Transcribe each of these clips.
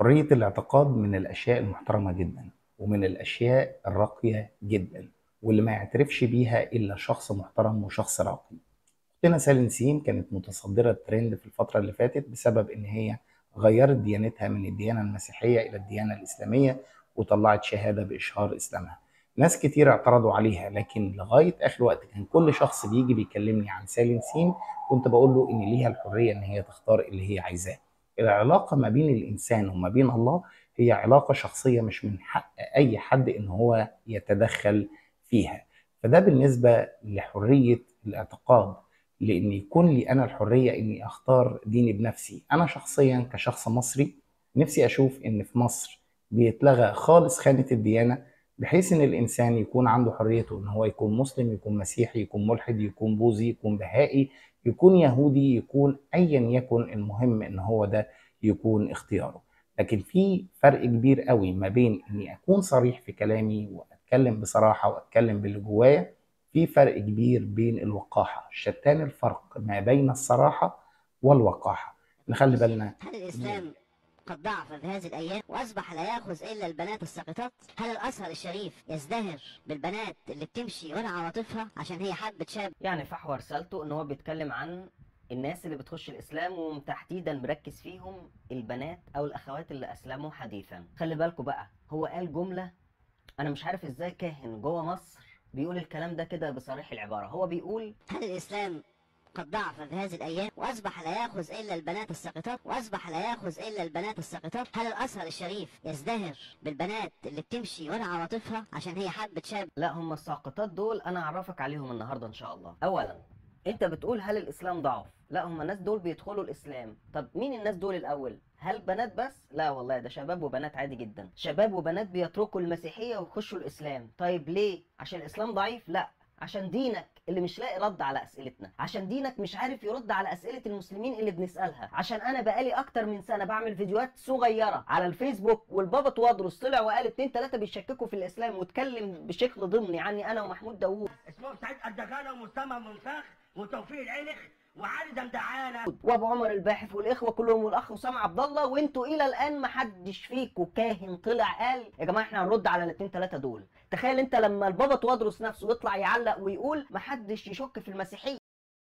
حرية الاعتقاد من الأشياء المحترمة جدا ومن الأشياء الراقية جدا واللي ما يعترفش بيها إلا شخص محترم وشخص راقي أختنا سالي نسيم كانت متصدرة الترند في الفترة اللي فاتت بسبب إن هي غيرت ديانتها من الديانة المسيحية إلى الديانة الإسلامية وطلعت شهادة بإشهار إسلامها ناس كتير اعترضوا عليها لكن لغاية آخر وقت كان كل شخص بيجي بيكلمني عن سالي نسيم كنت بقول له إن ليها الحرية إن هي تختار اللي هي عايزاه العلاقة ما بين الإنسان وما بين الله هي علاقة شخصية مش من حق أي حد إن هو يتدخل فيها فده بالنسبة لحرية الاعتقاد لأن يكون لي أنا الحرية إني أختار ديني بنفسي أنا شخصيا كشخص مصري نفسي أشوف إن في مصر بيتلغى خالص خانة الديانة بحيث إن الإنسان يكون عنده حريته إن هو يكون مسلم يكون مسيحي يكون ملحد يكون بوذي يكون بهائي يكون يهودي يكون ايا يكن المهم ان هو ده يكون اختياره لكن في فرق كبير قوي ما بين اني اكون صريح في كلامي واتكلم بصراحه واتكلم باللي جوايا في فرق كبير بين الوقاحه شتان الفرق ما بين الصراحه والوقاحه نخلي بالنا هل الإسلام قد ضعف في هذه الأيام وأصبح لا يأخذ إلا البنات الساقطات؟ هل الأزهر الشريف يزدهر بالبنات اللي بتمشي ورا عواطفها عشان هي حبت شاب يعني فحوى رسالته ان هو بيتكلم عن الناس اللي بتخش الاسلام وتحديدا مركز فيهم البنات او الاخوات اللي اسلموا حديثا خلي بالكوا بقى هو قال جمله انا مش عارف ازاي كاهن جوه مصر بيقول الكلام ده كده بصريح العباره هو بيقول هل الإسلام قد ضعف في هذه الأيام وأصبح لا يأخذ إلا البنات الساقطات وأصبح لا يأخذ إلا البنات الساقطات هل الأزهر الشريف يزدهر بالبنات اللي بتمشي ورا عواطفها عشان هي حبت شاب لا هم الساقطات دول انا اعرفك عليهم النهارده ان شاء الله اولا انت بتقول هل الاسلام ضعف لا هم الناس دول بيدخلوا الاسلام طب مين الناس دول الاول هل بنات بس لا والله ده شباب وبنات عادي جدا شباب وبنات بيتركوا المسيحيه ويخشوا الاسلام طيب ليه عشان الاسلام ضعيف لا عشان دينك اللي مش لاقي رد على اسئلتنا عشان دينك مش عارف يرد على اسئله المسلمين اللي بنسالها عشان انا بقالي اكتر من سنه بعمل فيديوهات صغيره على الفيسبوك والبابا توادرس طلع وقال اتنين تلاته بيشككوا في الاسلام واتكلم بشكل ضمني عني انا ومحمود داوود اسمهم سعيد الدجانة ومستمع منفخ وتوفيق العلخ وعلي دمدعانة وابو عمر الباحث والاخوه كلهم والاخ اسامه عبد الله وانتوا الى الان ما حدش فيكم كاهن طلع قال يا جماعه احنا هنرد على الاثنين ثلاثه دول تخيل انت لما البابا توادرس نفسه يطلع يعلق ويقول ما حدش يشك في المسيحيه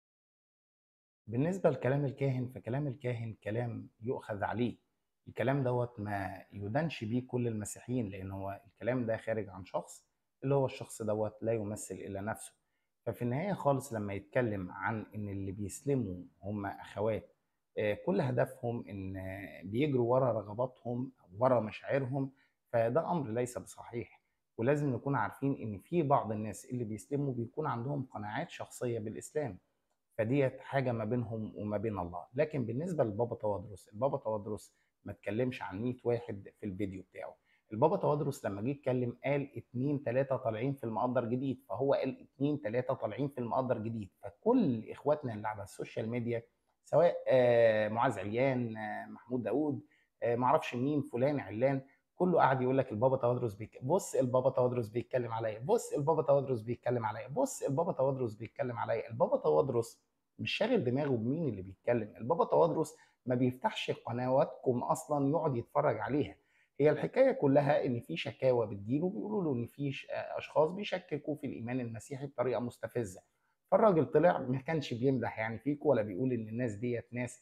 بالنسبة لكلام الكاهن فكلام الكاهن كلام يؤخذ عليه الكلام دوت ما يدانش بيه كل المسيحيين لأن هو الكلام ده خارج عن شخص اللي هو الشخص دوت لا يمثل إلا نفسه ففي النهاية خالص لما يتكلم عن إن اللي بيسلموا هم أخوات آه، كل هدفهم إن آه، بيجروا ورا رغباتهم ورا مشاعرهم فده أمر ليس بصحيح ولازم نكون عارفين إن في بعض الناس اللي بيسلموا بيكون عندهم قناعات شخصية بالإسلام فديت حاجه ما بينهم وما بين الله لكن بالنسبه للبابا توادرس البابا توادرس ما اتكلمش عن 100 واحد في الفيديو بتاعه البابا توادرس لما جه يتكلم قال اتنين تلاته طالعين في المقدر جديد فهو قال اتنين تلاته طالعين في المقدر جديد فكل اخواتنا اللي على السوشيال ميديا سواء آه، معاذ عليان آه، محمود داوود آه، معرفش مين فلان علان كله قاعد يقول لك البابا توادرس بيك... بص البابا توادرس بيتكلم عليا بص البابا توادرس بيتكلم عليا بص البابا توادرس بيتكلم عليا البابا توادرس مش شاغل دماغه بمين اللي بيتكلم البابا توادرس ما بيفتحش قنواتكم اصلا يقعد يتفرج عليها هي الحكايه كلها ان في شكاوى بتجيله بيقولوا له ان في ش- اشخاص بيشككوا في الايمان المسيحي بطريقه مستفزه فالراجل طلع ما كانش بيمدح يعني فيكم ولا بيقول ان الناس ديت ناس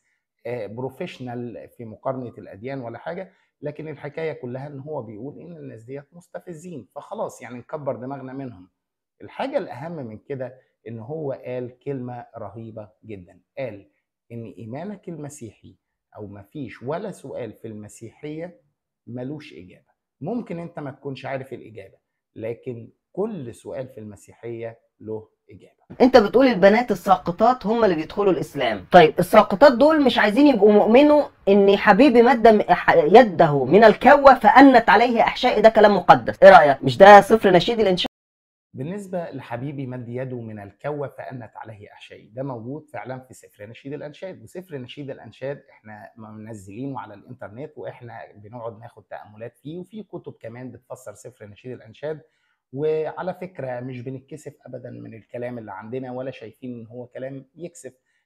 بروفيشنال في مقارنه الاديان ولا حاجه لكن الحكايه كلها ان هو بيقول ان الناس ديت مستفزين فخلاص يعني نكبر دماغنا منهم الحاجه الاهم من كده ان هو قال كلمه رهيبه جدا قال ان ايمانك المسيحي او ما فيش ولا سؤال في المسيحيه ملوش اجابه ممكن انت ما تكونش عارف الاجابه لكن كل سؤال في المسيحيه له اجابه انت بتقول البنات الساقطات هم اللي بيدخلوا الاسلام طيب الساقطات دول مش عايزين يبقوا مؤمنوا ان حبيبي مد م- ح- يده من الكوة فأنت عليه احشائي ده كلام مقدس ايه رأيك مش ده صفر نشيد الانشاء بالنسبة لحبيبي مد يده من الكوة فأنت عليه أحشائي ده موجود فعلا في سفر نشيد الأنشاد وسفر نشيد الأنشاد احنا منزلينه على الإنترنت وإحنا بنقعد ناخد تأملات فيه وفي كتب كمان بتفسر سفر نشيد الأنشاد وعلى فكرة مش بنتكسف أبدا من الكلام اللي عندنا ولا شايفين إن هو كلام يكسف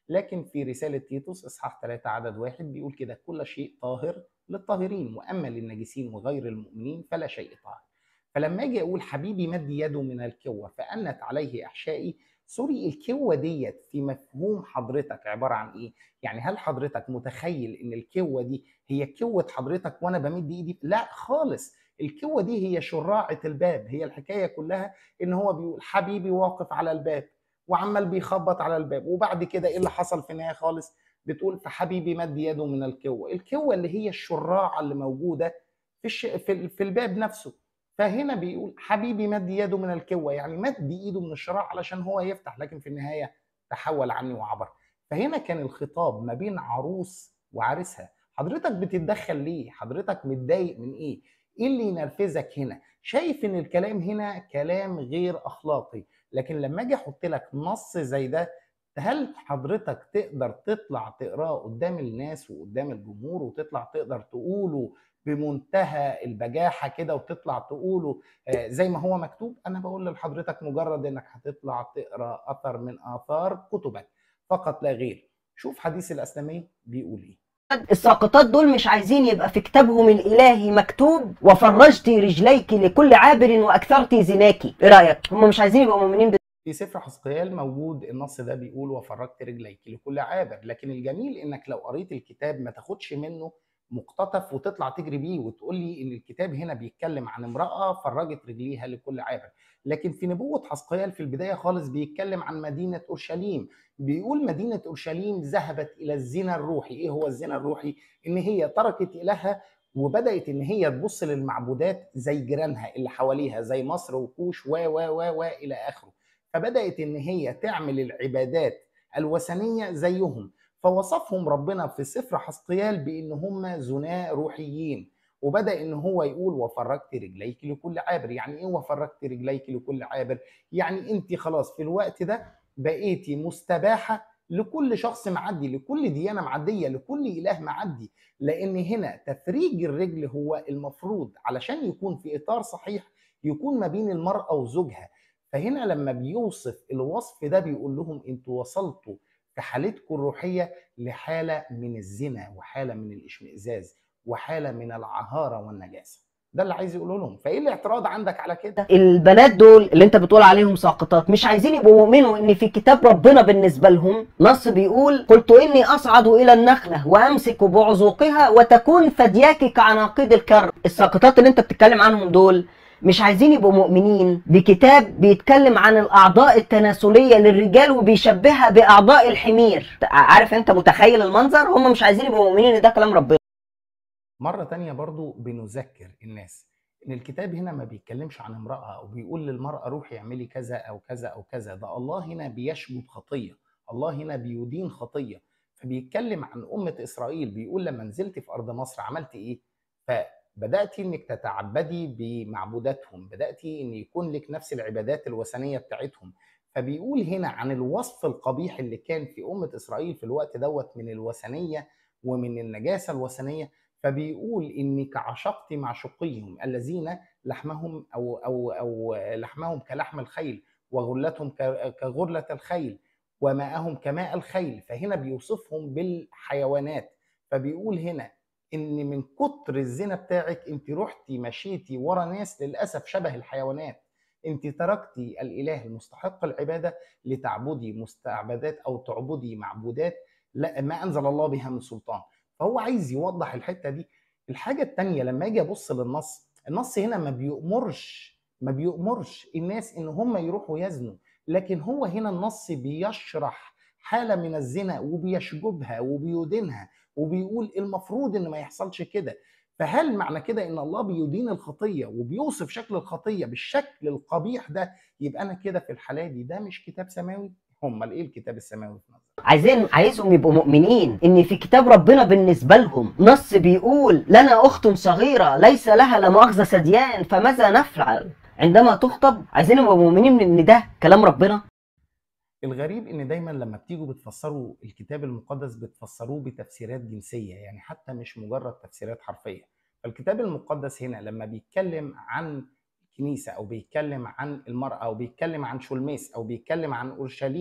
لكن في رسالة تيتوس إصحاح 3 عدد واحد بيقول كده كل شيء طاهر للطاهرين وأما للنجسين وغير المؤمنين فلا شيء طاهر فلما أجي أقول حبيبي مد يده من الكوة فأنت عليه إحشائي سوري الكوة ديت في مفهوم حضرتك عبارة عن إيه؟ يعني هل حضرتك متخيل إن الكوة دي هي كوة حضرتك وأنا بمد إيدي؟ لا خالص الكوة دي هي شراعة الباب هي الحكاية كلها إن هو بيقول حبيبي واقف على الباب وعمال بيخبط على الباب وبعد كده ايه اللي حصل في النهايه خالص بتقول فحبيبي مد يده من الكوه الكوه اللي هي الشراعه اللي موجوده في الش... في, ال... في الباب نفسه فهنا بيقول حبيبي مد يده من الكوه يعني مد ايده من الشراع علشان هو يفتح لكن في النهايه تحول عني وعبر فهنا كان الخطاب ما بين عروس وعريسها حضرتك بتتدخل ليه حضرتك متضايق من ايه ايه اللي ينرفزك هنا شايف ان الكلام هنا كلام غير اخلاقي لكن لما اجي احط لك نص زي ده هل حضرتك تقدر تطلع تقراه قدام الناس وقدام الجمهور وتطلع تقدر تقوله بمنتهى البجاحه كده وتطلع تقوله آه، زي ما هو مكتوب انا بقول لحضرتك مجرد انك هتطلع تقرا اثر من اثار كتبك فقط لا غير شوف حديث الاسلاميه بيقول ايه الساقطات دول مش عايزين يبقى في كتابهم الالهي مكتوب وفرجت رجليك لكل عابر واكثرت زناك ايه رايك هم مش عايزين يبقوا مؤمنين في سفر حسقيال موجود النص ده بيقول وفرجت رجليك لكل عابر لكن الجميل انك لو قريت الكتاب ما تاخدش منه مقتطف وتطلع تجري بيه وتقول لي ان الكتاب هنا بيتكلم عن امراه فرجت رجليها لكل عابر لكن في نبوه حسقيال في البدايه خالص بيتكلم عن مدينه اورشليم بيقول مدينه اورشليم ذهبت الى الزنا الروحي ايه هو الزنا الروحي ان هي تركت الهها وبدات ان هي تبص للمعبودات زي جيرانها اللي حواليها زي مصر وكوش و و و و الى اخره فبدات ان هي تعمل العبادات الوثنيه زيهم فوصفهم ربنا في سفر حسقيال بان هم زناء روحيين وبدا ان هو يقول وفرجت رجليك لكل عابر يعني ايه وفرجت رجليك لكل عابر يعني انت خلاص في الوقت ده بقيتي مستباحه لكل شخص معدي لكل ديانه معديه لكل اله معدي لان هنا تفريج الرجل هو المفروض علشان يكون في اطار صحيح يكون ما بين المراه وزوجها فهنا لما بيوصف الوصف ده بيقول لهم انتوا وصلتوا في حالتكم الروحيه لحاله من الزنا وحاله من الاشمئزاز وحاله من العهاره والنجاسه ده اللي عايز يقوله لهم فايه الاعتراض عندك على كده البنات دول اللي انت بتقول عليهم ساقطات مش عايزين يبقوا مؤمنوا ان في كتاب ربنا بالنسبه لهم نص بيقول قلت اني اصعد الى النخله وامسك بعذوقها وتكون ثدياك كعناقيد الكرم الساقطات اللي انت بتتكلم عنهم دول مش عايزين يبقوا مؤمنين بكتاب بيتكلم عن الاعضاء التناسليه للرجال وبيشبهها باعضاء الحمير عارف انت متخيل المنظر هم مش عايزين يبقوا مؤمنين ان ده كلام ربنا مرة تانية برضو بنذكر الناس إن الكتاب هنا ما بيتكلمش عن امرأة أو بيقول للمرأة روحي اعملي كذا أو كذا أو كذا ده الله هنا بيشجب خطية الله هنا بيدين خطية فبيتكلم عن أمة إسرائيل بيقول لما نزلت في أرض مصر عملت إيه فبدأتي إنك تتعبدي بمعبوداتهم بدأتي إن يكون لك نفس العبادات الوثنية بتاعتهم فبيقول هنا عن الوصف القبيح اللي كان في أمة إسرائيل في الوقت دوت من الوثنية ومن النجاسة الوثنية فبيقول انك عشقت معشوقيهم الذين لحمهم او او او لحمهم كلحم الخيل وغلتهم كغرله الخيل وماءهم كماء الخيل فهنا بيوصفهم بالحيوانات فبيقول هنا ان من كتر الزنا بتاعك انت رحتي مشيتي ورا ناس للاسف شبه الحيوانات انت تركتي الاله المستحق العباده لتعبدي مستعبدات او تعبدي معبودات لا ما انزل الله بها من سلطان فهو عايز يوضح الحته دي الحاجه الثانيه لما اجي ابص للنص النص هنا ما بيأمرش ما بيأمرش الناس ان هم يروحوا يزنوا لكن هو هنا النص بيشرح حاله من الزنا وبيشجبها وبيدينها وبيقول المفروض ان ما يحصلش كده فهل معنى كده ان الله بيدين الخطيه وبيوصف شكل الخطيه بالشكل القبيح ده يبقى انا كده في الحاله دي ده مش كتاب سماوي امال ايه الكتاب السماوي في نظرك عايزين عايزهم يبقوا مؤمنين ان في كتاب ربنا بالنسبه لهم نص بيقول لنا اخت صغيره ليس لها لا مؤاخذه سديان فماذا نفعل عندما تخطب عايزين يبقوا مؤمنين ان ده كلام ربنا الغريب ان دايما لما بتيجوا بتفسروا الكتاب المقدس بتفسروه بتفسيرات جنسيه يعني حتى مش مجرد تفسيرات حرفيه فالكتاب المقدس هنا لما بيتكلم عن الكنيسه او بيتكلم عن المراه او بيتكلم عن شلميس او بيتكلم عن اورشليم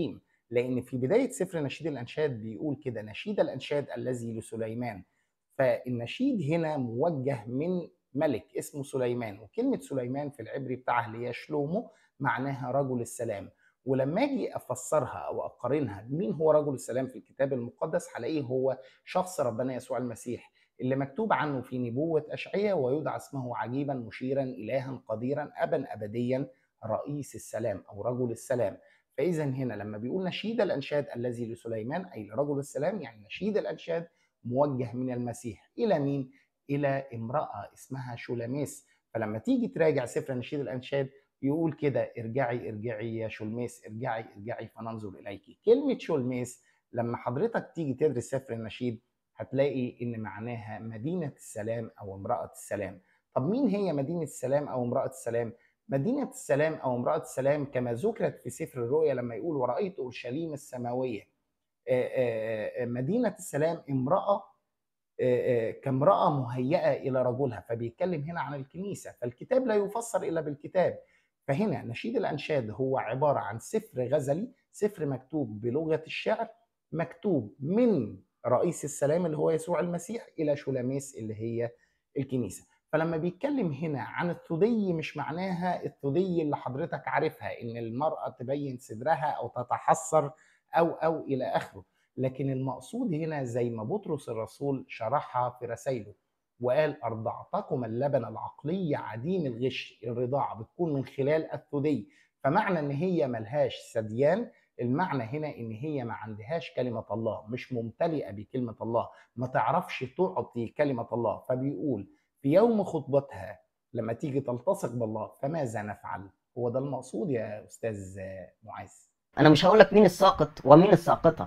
لان في بدايه سفر نشيد الانشاد بيقول كده نشيد الانشاد الذي لسليمان فالنشيد هنا موجه من ملك اسمه سليمان وكلمه سليمان في العبري بتاعها اللي هي شلومو معناها رجل السلام ولما اجي افسرها او اقارنها بمين هو رجل السلام في الكتاب المقدس هلاقيه هو شخص ربنا يسوع المسيح اللي مكتوب عنه في نبوة أشعية ويدعى اسمه عجيبا مشيرا إلها قديرا أبا أبديا رئيس السلام أو رجل السلام فإذا هنا لما بيقول نشيد الأنشاد الذي لسليمان أي لرجل السلام يعني نشيد الأنشاد موجه من المسيح إلى مين؟ إلى امرأة اسمها شولاميس فلما تيجي تراجع سفر نشيد الأنشاد يقول كده ارجعي ارجعي يا شولميس ارجعي ارجعي فننظر إليك كلمة شولميس لما حضرتك تيجي تدرس سفر النشيد هتلاقي ان معناها مدينه السلام او امراه السلام طب مين هي مدينه السلام او امراه السلام مدينه السلام او امراه السلام كما ذكرت في سفر الرؤيا لما يقول ورايت اورشليم السماويه مدينه السلام امراه كامراه مهيئه الى رجلها فبيتكلم هنا عن الكنيسه فالكتاب لا يفسر الا بالكتاب فهنا نشيد الانشاد هو عباره عن سفر غزلي سفر مكتوب بلغه الشعر مكتوب من رئيس السلام اللي هو يسوع المسيح الى شولاميس اللي هي الكنيسه فلما بيتكلم هنا عن الثدي مش معناها الثدي اللي حضرتك عارفها ان المراه تبين صدرها او تتحسر او او الى اخره لكن المقصود هنا زي ما بطرس الرسول شرحها في رسائله وقال ارضعتكم اللبن العقلي عديم الغش الرضاعه بتكون من خلال الثدي فمعنى ان هي ملهاش ثديان المعنى هنا ان هي ما عندهاش كلمه الله مش ممتلئه بكلمه الله ما تعرفش تعطي كلمه الله فبيقول في يوم خطبتها لما تيجي تلتصق بالله فماذا نفعل هو ده المقصود يا استاذ معاذ انا مش هقول لك مين الساقط ومين الساقطه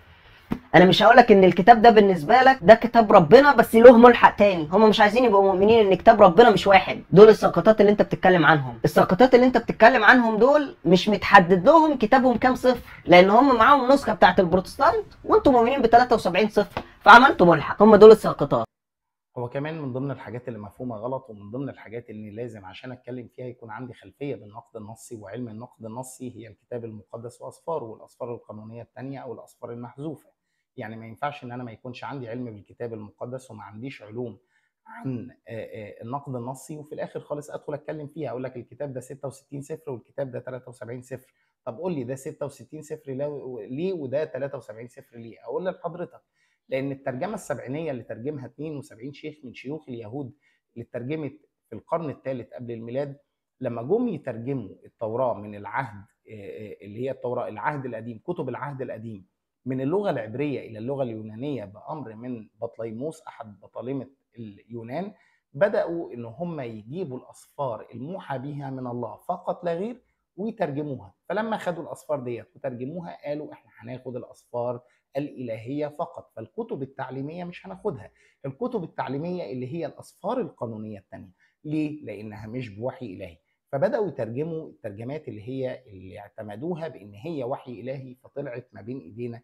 انا مش هقول لك ان الكتاب ده بالنسبه لك ده كتاب ربنا بس له ملحق تاني هم مش عايزين يبقوا مؤمنين ان كتاب ربنا مش واحد دول الساقطات اللي انت بتتكلم عنهم الساقطات اللي انت بتتكلم عنهم دول مش متحدد لهم كتابهم كام صفر لان هم معاهم نسخه بتاعت البروتستانت وانتم مؤمنين ب 73 صفر فعملتوا ملحق هم دول الساقطات هو كمان من ضمن الحاجات اللي مفهومه غلط ومن ضمن الحاجات اللي لازم عشان اتكلم فيها يكون عندي خلفيه بالنقد النصي وعلم النقد النصي هي الكتاب المقدس واسفاره والاسفار القانونيه الثانيه او الاسفار المحذوفه يعني ما ينفعش ان انا ما يكونش عندي علم بالكتاب المقدس وما عنديش علوم عن النقد النصي وفي الاخر خالص ادخل اتكلم فيها اقول لك الكتاب ده 66 صفر والكتاب ده 73 صفر طب قول لي ده 66 صفر ليه وده 73 صفر ليه اقول لحضرتك لان الترجمه السبعينيه اللي ترجمها 72 شيخ من شيوخ اليهود اللي اترجمت في القرن الثالث قبل الميلاد لما جم يترجموا التوراه من العهد اللي هي التوراه العهد القديم كتب العهد القديم من اللغه العبريه الى اللغه اليونانيه بامر من بطليموس احد بطالمه اليونان بداوا ان هم يجيبوا الاصفار الموحى بها من الله فقط لا غير ويترجموها فلما خدوا الاصفار ديت وترجموها قالوا احنا هناخد الاصفار الالهيه فقط فالكتب التعليميه مش هناخدها الكتب التعليميه اللي هي الاصفار القانونيه الثانيه ليه لانها مش بوحي الهي فبداوا يترجموا الترجمات اللي هي اللي اعتمدوها بان هي وحي الهي فطلعت ما بين ايدينا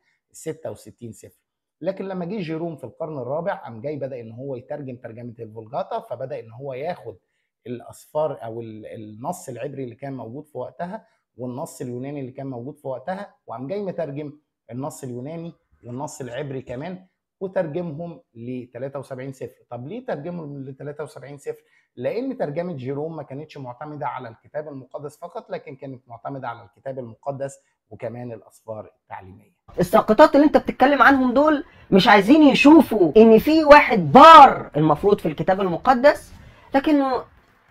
66 سفر لكن لما جه جيروم في القرن الرابع قام جاي بدا ان هو يترجم ترجمه الفولجاتا فبدا ان هو ياخد الاصفار او النص العبري اللي كان موجود في وقتها والنص اليوناني اللي كان موجود في وقتها وقام جاي مترجم النص اليوناني والنص العبري كمان وترجمهم ل 73 صفر طب ليه ترجمهم ل 73 صفر لان ترجمه جيروم ما كانتش معتمده على الكتاب المقدس فقط لكن كانت معتمده على الكتاب المقدس وكمان الاصفار التعليميه الساقطات اللي انت بتتكلم عنهم دول مش عايزين يشوفوا ان في واحد بار المفروض في الكتاب المقدس لكنه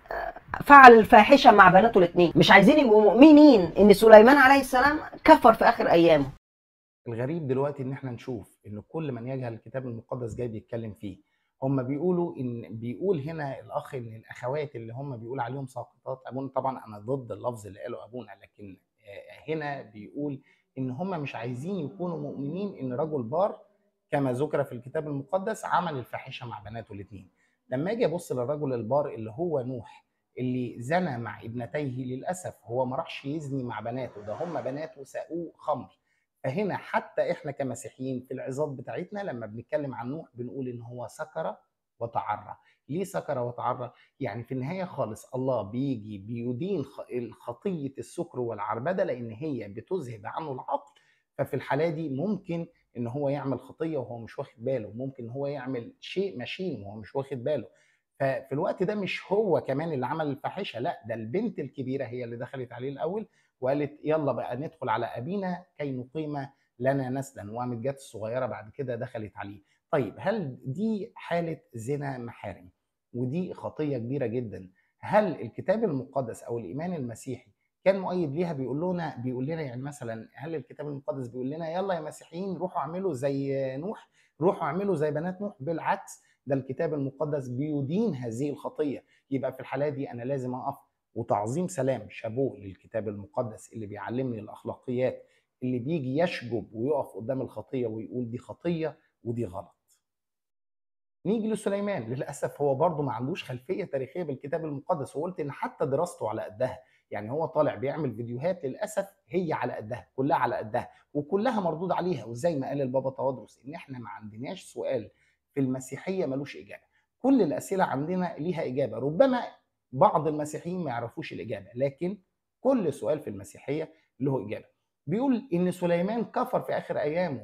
فعل الفاحشه مع بناته الاثنين مش عايزين يبقوا مؤمنين ان سليمان عليه السلام كفر في اخر ايامه الغريب دلوقتي ان احنا نشوف ان كل من يجهل الكتاب المقدس جاي بيتكلم فيه هم بيقولوا ان بيقول هنا الاخ ان الاخوات اللي هم بيقول عليهم ساقطات ابونا طبعا انا ضد اللفظ اللي قاله ابونا لكن هنا بيقول ان هم مش عايزين يكونوا مؤمنين ان رجل بار كما ذكر في الكتاب المقدس عمل الفاحشه مع بناته الاثنين لما اجي ابص للرجل البار اللي هو نوح اللي زنى مع ابنتيه للاسف هو ما راحش يزني مع بناته ده هم بناته ساقوه خمر فهنا حتى احنا كمسيحيين في العظات بتاعتنا لما بنتكلم عن نوح بنقول ان هو سكر وتعرى ليه سكر وتعرى يعني في النهايه خالص الله بيجي بيدين خطيه السكر والعربده لان هي بتذهب عنه العقل ففي الحاله دي ممكن ان هو يعمل خطيه وهو مش واخد باله ممكن هو يعمل شيء مشين وهو مش واخد باله ففي الوقت ده مش هو كمان اللي عمل الفاحشه لا ده البنت الكبيره هي اللي دخلت عليه الاول وقالت يلا بقى ندخل على ابينا كي نقيم لنا نسلا وقامت جت الصغيره بعد كده دخلت عليه طيب هل دي حاله زنا محارم ودي خطيه كبيره جدا هل الكتاب المقدس او الايمان المسيحي كان مؤيد ليها بيقول لنا بيقول لنا يعني مثلا هل الكتاب المقدس بيقول لنا يلا يا مسيحيين روحوا اعملوا زي نوح روحوا اعملوا زي بنات نوح بالعكس ده الكتاب المقدس بيدين هذه الخطيه يبقى في الحاله دي انا لازم اقف وتعظيم سلام شابوه للكتاب المقدس اللي بيعلمني الاخلاقيات اللي بيجي يشجب ويقف قدام الخطيه ويقول دي خطيه ودي غلط نيجي لسليمان للاسف هو برضه ما عندوش خلفيه تاريخيه بالكتاب المقدس وقلت ان حتى دراسته على قدها يعني هو طالع بيعمل فيديوهات للاسف هي على قدها كلها على قدها وكلها مردود عليها وزي ما قال البابا توادرس ان احنا ما عندناش سؤال في المسيحيه ملوش اجابه كل الاسئله عندنا ليها اجابه ربما بعض المسيحيين ما يعرفوش الاجابه لكن كل سؤال في المسيحيه له اجابه بيقول ان سليمان كفر في اخر ايامه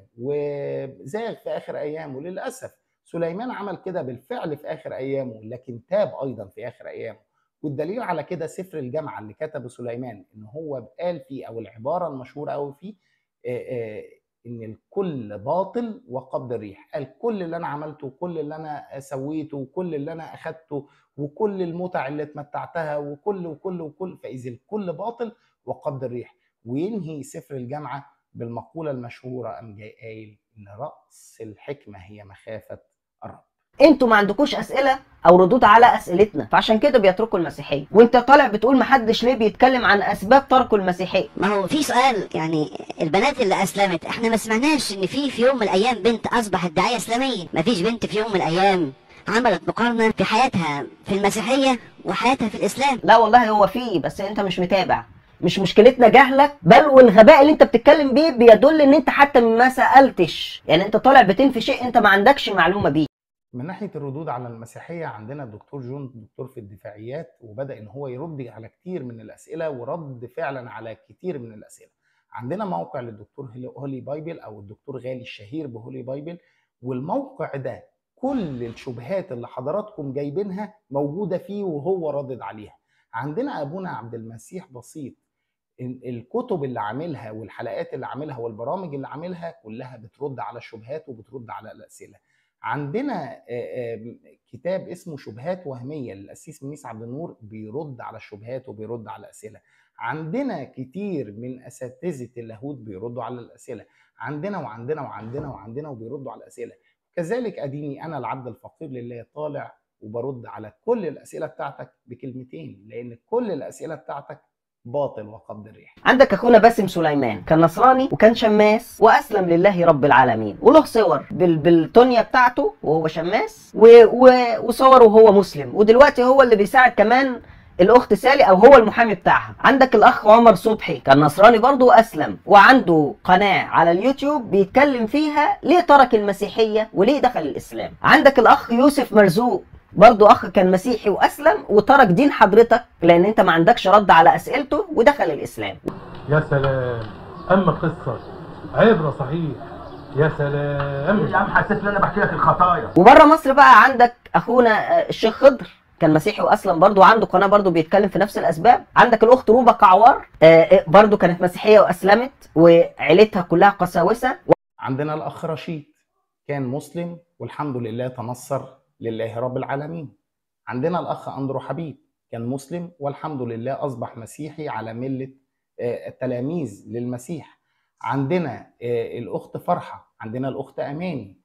وزاغ في اخر ايامه للاسف سليمان عمل كده بالفعل في اخر ايامه لكن تاب ايضا في اخر ايامه والدليل على كده سفر الجامعه اللي كتبه سليمان ان هو قال فيه او العباره المشهوره قوي فيه آه، آه، ان الكل باطل وقبض الريح قال كل اللي انا عملته وكل اللي انا سويته وكل اللي انا اخدته وكل المتع اللي اتمتعتها وكل وكل وكل فاذا الكل باطل وقبض الريح وينهي سفر الجامعه بالمقوله المشهوره قام جاي قايل ان راس الحكمه هي مخافه الرب انتوا ما عندكوش اسئله او ردود على اسئلتنا فعشان كده بيتركوا المسيحيه وانت طالع بتقول محدش ليه بيتكلم عن اسباب تركوا المسيحيه ما هو في سؤال يعني البنات اللي اسلمت احنا ما سمعناش ان في في يوم من الايام بنت اصبحت داعيه اسلاميه ما فيش بنت في يوم من الايام عملت مقارنه في حياتها في المسيحيه وحياتها في الاسلام لا والله هو فيه بس انت مش متابع مش مشكلتنا جهلك بل والغباء اللي انت بتتكلم بيه بيدل ان انت حتى ما سالتش يعني انت طالع بتنفي شيء انت ما عندكش معلومه بيه من ناحيه الردود على المسيحيه عندنا الدكتور جون دكتور في الدفاعيات وبدا ان هو يرد على كتير من الاسئله ورد فعلا على كتير من الاسئله عندنا موقع للدكتور هولي بايبل او الدكتور غالي الشهير بهولي بايبل والموقع ده كل الشبهات اللي حضراتكم جايبينها موجوده فيه وهو ردد عليها عندنا ابونا عبد المسيح بسيط ال- الكتب اللي عاملها والحلقات اللي عاملها والبرامج اللي عاملها كلها بترد على الشبهات وبترد على الاسئله عندنا آه، آه، كتاب اسمه شبهات وهميه للاسيس منيس عبد النور بيرد على الشبهات وبيرد على الاسئله عندنا كتير من اساتذه اللاهوت بيردوا على الاسئله عندنا وعندنا وعندنا وعندنا وبيردوا على الاسئله كذلك اديني انا العبد الفقير لله طالع وبرد على كل الاسئله بتاعتك بكلمتين لان كل الاسئله بتاعتك باطل وقبض الريح عندك اخونا باسم سليمان كان نصراني وكان شماس واسلم لله رب العالمين وله صور بال... بالتونيا بتاعته وهو شماس و... و... وصوره وهو مسلم ودلوقتي هو اللي بيساعد كمان الاخت سالي او هو المحامي بتاعها عندك الاخ عمر صبحي كان نصراني برضه واسلم وعنده قناه على اليوتيوب بيتكلم فيها ليه ترك المسيحيه وليه دخل الاسلام عندك الاخ يوسف مرزوق برضه اخ كان مسيحي واسلم وترك دين حضرتك لان انت ما عندكش رد على اسئلته ودخل الاسلام يا سلام اما قصه عبره صحيح يا سلام يا عم حسيت ان انا بحكي لك الخطايا وبره مصر بقى عندك اخونا آه، الشيخ خضر كان مسيحي واسلم برضه وعنده قناه برضه بيتكلم في نفس الاسباب عندك الاخت روبا قعوار آه، برضه كانت مسيحيه واسلمت وعيلتها كلها قساوسه عندنا الاخ رشيد كان مسلم والحمد لله تنصر لله رب العالمين عندنا الاخ اندرو حبيب كان مسلم والحمد لله اصبح مسيحي على مله آه، التلاميذ للمسيح عندنا آه، الاخت فرحه عندنا الاخت اماني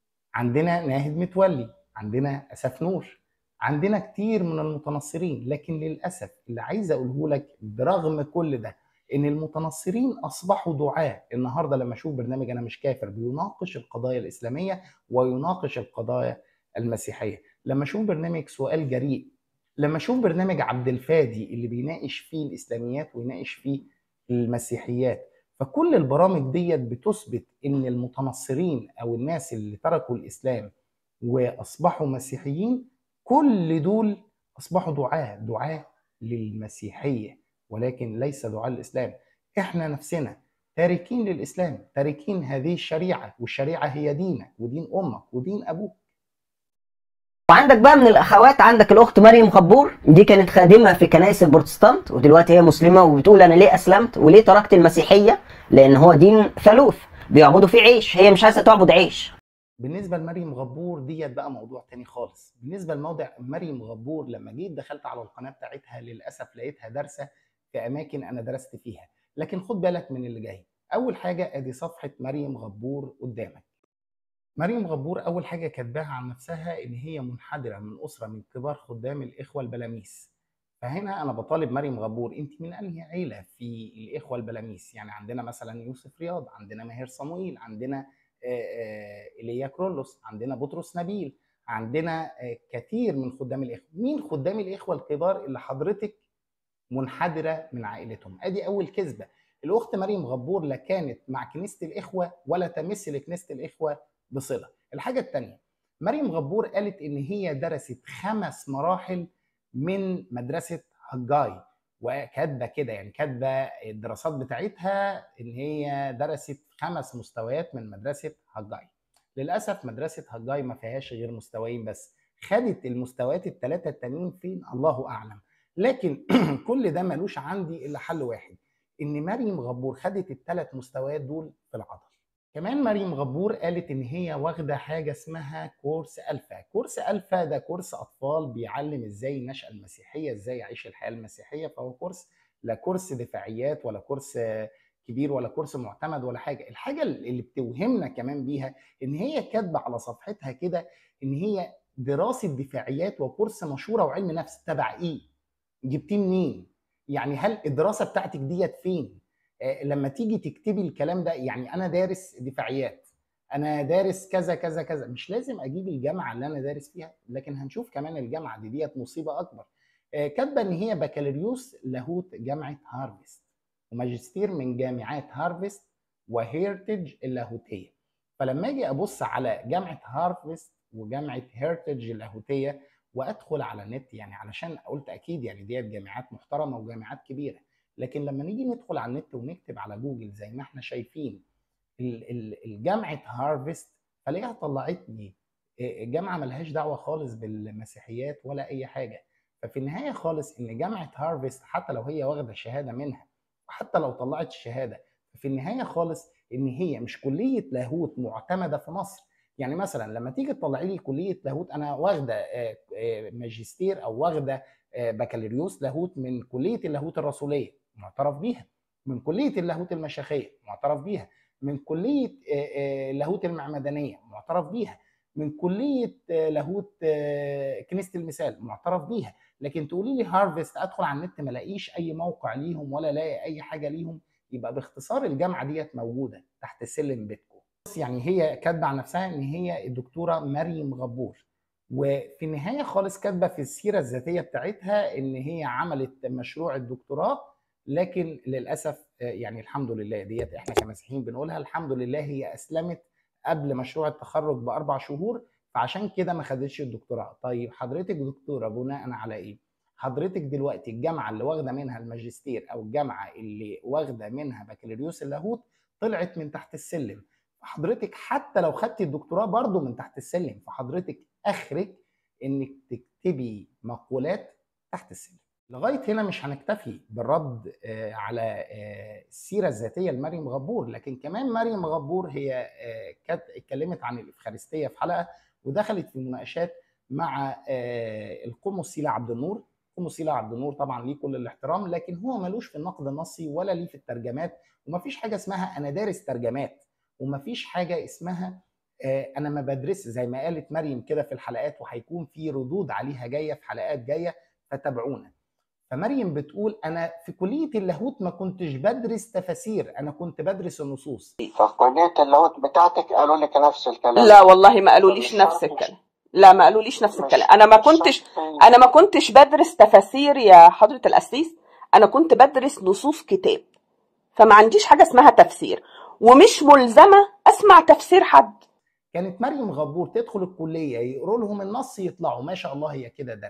عندنا ناهد متولي عندنا اسف نور عندنا كتير من المتنصرين لكن للاسف اللي عايز اقوله لك برغم كل ده ان المتنصرين اصبحوا دعاة النهارده لما اشوف برنامج انا مش كافر بيناقش القضايا الاسلاميه ويناقش القضايا المسيحيه لما اشوف برنامج سؤال جريء لما اشوف برنامج عبد الفادي اللي بيناقش فيه الاسلاميات ويناقش فيه المسيحيات فكل البرامج ديت بتثبت ان المتنصرين او الناس اللي تركوا الاسلام واصبحوا مسيحيين كل دول اصبحوا دعاة دعاة للمسيحيه ولكن ليس دعاة الاسلام احنا نفسنا تاركين للاسلام تاركين هذه الشريعه والشريعه هي دينك ودين امك ودين ابوك وعندك بقى من الاخوات عندك الاخت مريم خبور دي كانت خادمه في كنائس البروتستانت ودلوقتي هي مسلمه وبتقول انا ليه اسلمت وليه تركت المسيحيه لان هو دين ثالوث بيعبدوا فيه عيش هي مش عايزه تعبد عيش بالنسبه لمريم غبور ديت بقى موضوع تاني خالص بالنسبه لموضع مريم غبور لما جيت دخلت على القناه بتاعتها للاسف لقيتها دارسه في اماكن انا درست فيها لكن خد بالك من اللي جاي اول حاجه ادي صفحه مريم غبور قدامك مريم غبور اول حاجه كاتباها عن نفسها ان هي منحدره من اسره من كبار خدام الاخوه البلاميس فهنا انا بطالب مريم غبور انت من انهي عيله في الاخوه البلاميس يعني عندنا مثلا يوسف رياض عندنا ماهر صموئيل عندنا ايليا كرولوس عندنا بطرس نبيل عندنا كثير من خدام الاخوه مين خدام الاخوه الكبار اللي حضرتك منحدره من عائلتهم ادي اول كذبه الاخت مريم غبور لا كانت مع كنيسه الاخوه ولا تمس لكنيسه الاخوه بصله الحاجه الثانيه مريم غبور قالت ان هي درست خمس مراحل من مدرسه هجاي وكاتبه كده يعني كاتبه الدراسات بتاعتها ان هي درست خمس مستويات من مدرسه هجاي للاسف مدرسه هجاي ما فيهاش غير مستويين بس خدت المستويات الثلاثه التانيين فين الله اعلم لكن كل ده ملوش عندي الا حل واحد ان مريم غبور خدت الثلاث مستويات دول في العضل كمان مريم غبور قالت ان هي واخده حاجه اسمها كورس الفا كورس الفا ده كورس اطفال بيعلم ازاي النشاه المسيحيه ازاي يعيش الحياه المسيحيه فهو كورس لا كورس دفاعيات ولا كورس كبير ولا كورس معتمد ولا حاجه الحاجه اللي بتوهمنا كمان بيها ان هي كاتبه على صفحتها كده ان هي دراسه دفاعيات وكورس مشوره وعلم نفس تبع ايه جبتيه منين يعني هل الدراسه بتاعتك ديت فين لما تيجي تكتبي الكلام ده يعني انا دارس دفاعيات انا دارس كذا كذا كذا مش لازم اجيب الجامعه اللي انا دارس فيها لكن هنشوف كمان الجامعه دي ديت مصيبه اكبر كاتبه ان هي بكالوريوس لاهوت جامعه هارفست وماجستير من جامعات هارفست وهيرتج اللاهوتيه فلما اجي ابص على جامعه هارفست وجامعه هيرتج اللاهوتيه وادخل على النت يعني علشان قلت اكيد يعني ديت جامعات محترمه وجامعات كبيره لكن لما نيجي ندخل على النت ونكتب على جوجل زي ما احنا شايفين الجامعه هارفست فلاقيها طلعت لي جامعه ملهاش دعوه خالص بالمسيحيات ولا اي حاجه ففي النهايه خالص ان جامعه هارفست حتى لو هي واخده شهاده منها وحتى لو طلعت الشهاده في النهايه خالص ان هي مش كليه لاهوت معتمده في مصر يعني مثلا لما تيجي تطلعي لي كليه لاهوت انا واخده ماجستير او واخده بكالوريوس لاهوت من كليه اللاهوت الرسوليه معترف بيها من كليه اللاهوت المشاخيه معترف بيها من كليه لاهوت المعمدانيه معترف بيها من كليه لاهوت كنيسه المثال معترف بيها لكن تقولي لي هارفست ادخل على النت ما الاقيش اي موقع ليهم ولا الاقي اي حاجه ليهم يبقى باختصار الجامعه ديت موجوده تحت سلم بيتكم يعني هي كاتبه عن نفسها ان هي الدكتوره مريم غبور وفي النهايه خالص كاتبه في السيره الذاتيه بتاعتها ان هي عملت مشروع الدكتوراه لكن للاسف يعني الحمد لله ديت احنا كمسيحيين بنقولها الحمد لله هي اسلمت قبل مشروع التخرج باربع شهور فعشان كده ما خدتش الدكتوراه طيب حضرتك دكتوره بناء على ايه حضرتك دلوقتي الجامعه اللي واخده منها الماجستير او الجامعه اللي واخده منها بكالوريوس اللاهوت طلعت من تحت السلم فحضرتك حتى لو خدتي الدكتوراه برضه من تحت السلم فحضرتك اخرك انك تكتبي مقولات تحت السلم لغايه هنا مش هنكتفي بالرد على السيره الذاتيه لمريم غبور لكن كمان مريم غبور هي كانت اتكلمت عن الافخارستيه في حلقه ودخلت في مناقشات مع القمص سيلا عبد النور قمص سيلا عبد النور طبعا ليه كل الاحترام لكن هو ملوش في النقد النصي ولا ليه في الترجمات ومفيش حاجه اسمها انا دارس ترجمات ومفيش حاجه اسمها انا ما بدرس زي ما قالت مريم كده في الحلقات وهيكون في ردود عليها جايه في حلقات جايه فتابعونا فمريم بتقول انا في كليه اللاهوت ما كنتش بدرس تفاسير انا كنت بدرس النصوص ففي كلية اللاهوت بتاعتك قالوا لك نفس الكلام لا والله ما قالوليش نفس الكلام لا ما قالوليش نفس الكلام انا ما كنتش انا ما كنتش بدرس تفاسير يا حضرة القسيس انا كنت بدرس نصوص كتاب فما عنديش حاجة اسمها تفسير ومش ملزمة اسمع تفسير حد كانت مريم غبور تدخل الكليه يقروا لهم النص يطلعوا ما شاء الله هي كده درست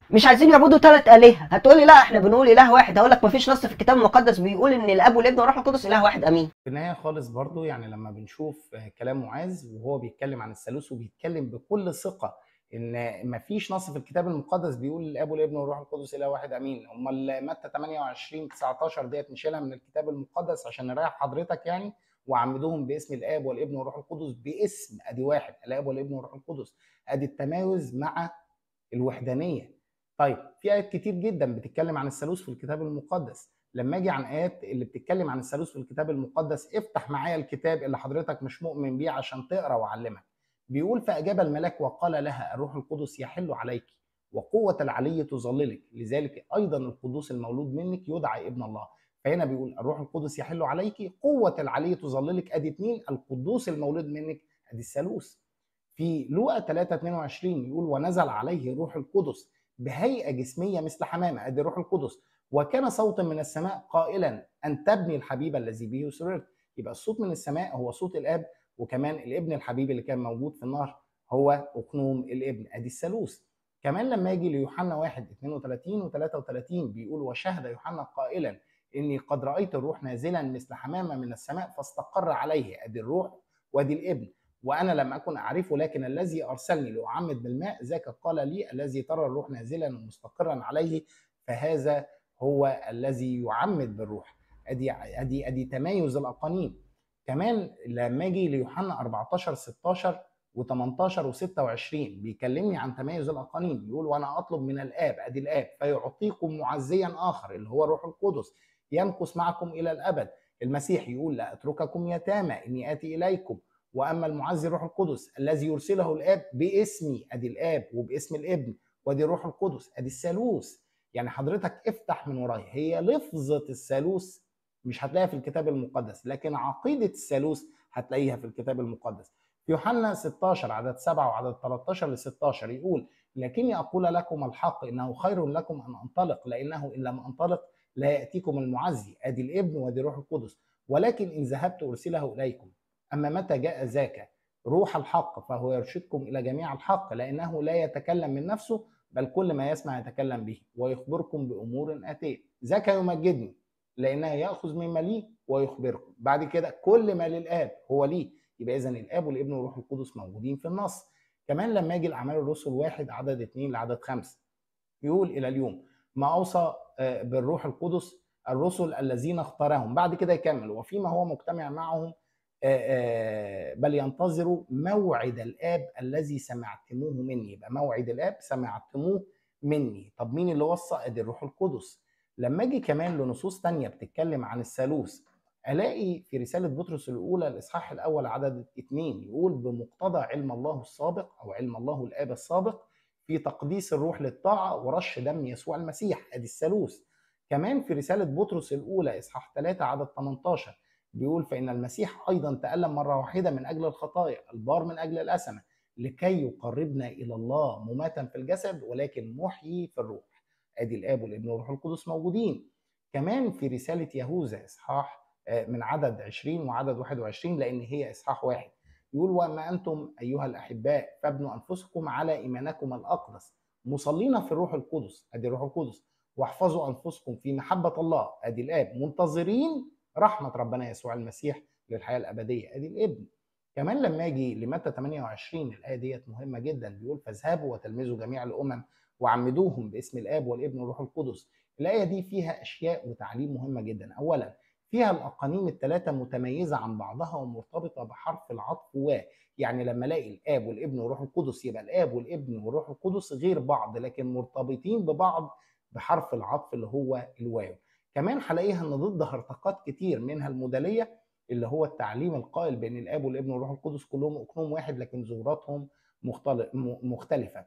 مش عايزين يعبدوا ثلاث الهه هتقولي لا احنا بنقول اله واحد هقول لك مفيش نص في الكتاب المقدس بيقول ان الاب والابن والروح القدس اله واحد امين في النهايه خالص برضو يعني لما بنشوف آه، كلام معاذ وهو بيتكلم عن الثالوث وبيتكلم بكل ثقه ان مفيش نص في الكتاب المقدس بيقول الاب والابن والروح القدس اله واحد امين امال متى 28 19 ديت نشيلها من الكتاب المقدس عشان نريح حضرتك يعني وعمدوهم باسم الاب والابن والروح القدس باسم ادي واحد الاب والابن والروح القدس ادي التمايز مع الوحدانيه طيب في ايات كتير جدا بتتكلم عن الثالوث في الكتاب المقدس لما اجي عن ايات اللي بتتكلم عن الثالوث في الكتاب المقدس افتح معايا الكتاب اللي حضرتك مش مؤمن بيه عشان تقرا واعلمك بيقول فاجاب الملاك وقال لها الروح القدس يحل عليك وقوه العلي تظللك لذلك ايضا القدوس المولود منك يدعى ابن الله فهنا بيقول الروح القدس يحل عليك قوه العلي تظللك ادي اتنين القدوس المولود منك ادي الثالوث في لوقا 3 22 يقول ونزل عليه روح القدس بهيئه جسميه مثل حمامه ادي الروح القدس وكان صوت من السماء قائلا ان تبني الحبيب الذي به سررت يبقى الصوت من السماء هو صوت الاب وكمان الابن الحبيب اللي كان موجود في النهر هو اقنوم الابن ادي الثالوث كمان لما يجي ليوحنا 1 32 و 33 بيقول وشهد يوحنا قائلا اني قد رايت الروح نازلا مثل حمامه من السماء فاستقر عليه ادي الروح وادي الابن وانا لم اكن اعرفه لكن الذي ارسلني لاعمد بالماء ذاك قال لي الذي ترى الروح نازلا ومستقرا عليه فهذا هو الذي يعمد بالروح ادي ادي ادي تمايز الاقانيم كمان لما اجي ليوحنا 14 16 و18 و26 بيكلمني عن تمايز الاقانيم بيقول وانا اطلب من الاب ادي الاب فيعطيكم معزيا اخر اللي هو الروح القدس يمكث معكم الى الابد المسيح يقول لا اترككم يتامى اني اتي اليكم واما المعزي الروح القدس الذي يرسله الاب باسمي ادي الاب وباسم الابن وادي الروح القدس ادي الثالوث يعني حضرتك افتح من ورايا هي لفظه الثالوث مش هتلاقيها في الكتاب المقدس لكن عقيده الثالوث هتلاقيها في الكتاب المقدس في يوحنا 16 عدد 7 وعدد 13 ل 16 يقول لكني اقول لكم الحق انه خير لكم ان انطلق لانه ان لم انطلق لا ياتيكم المعزي ادي الابن وادي الروح القدس ولكن ان ذهبت ارسله اليكم اما متى جاء ذاك روح الحق فهو يرشدكم الى جميع الحق لانه لا يتكلم من نفسه بل كل ما يسمع يتكلم به ويخبركم بامور اتيه ذاك يمجدني لانه ياخذ مما لي ويخبركم بعد كده كل ما للاب هو لي يبقى اذا الاب والابن والروح القدس موجودين في النص كمان لما يجي الاعمال الرسل واحد عدد اثنين لعدد خمسه يقول الى اليوم ما اوصى آه، بالروح القدس الرسل الذين اختارهم بعد كده يكمل وفيما هو مجتمع معهم آه، آه، بل ينتظروا موعد الاب الذي سمعتموه مني يبقى موعد الاب سمعتموه مني طب مين اللي وصى ادي الروح القدس لما اجي كمان لنصوص تانية بتتكلم عن الثالوث الاقي في رساله بطرس الاولى الاصحاح الاول عدد اثنين يقول بمقتضى علم الله السابق او علم الله الاب السابق في تقديس الروح للطاعه ورش دم يسوع المسيح ادي الثالوث كمان في رساله بطرس الاولى اصحاح 3 عدد 18 بيقول فإن المسيح أيضا تألم مرة واحدة من أجل الخطايا البار من أجل الأسمة لكي يقربنا إلى الله مماتا في الجسد ولكن محيي في الروح أدي الآب والابن والروح القدس موجودين كمان في رسالة يهوذا إصحاح آه، من عدد 20 وعدد 21 لأن هي إصحاح واحد يقول وأما أنتم أيها الأحباء فابنوا أنفسكم على إيمانكم الأقدس مصلين في الروح القدس أدي الروح القدس واحفظوا أنفسكم في محبة الله أدي الآب منتظرين رحمة ربنا يسوع المسيح للحياة الأبدية أدي الابن كمان لما أجي لمتى 28 الآية ديت مهمة جدا بيقول فاذهبوا وتلمذوا جميع الأمم وعمدوهم باسم الآب والابن والروح القدس الآية دي فيها أشياء وتعليم مهمة جدا أولا فيها الأقانيم الثلاثة متميزة عن بعضها ومرتبطة بحرف العطف و يعني لما الاقي الاب والابن والروح القدس يبقى الاب والابن والروح القدس غير بعض لكن مرتبطين ببعض بحرف العطف اللي هو الواو كمان هلاقيها ان ضدها ارتقاط كتير منها الموداليه اللي هو التعليم القائل بين الاب والابن والروح القدس كلهم اقنوم واحد لكن ظهوراتهم مختلف مختلفه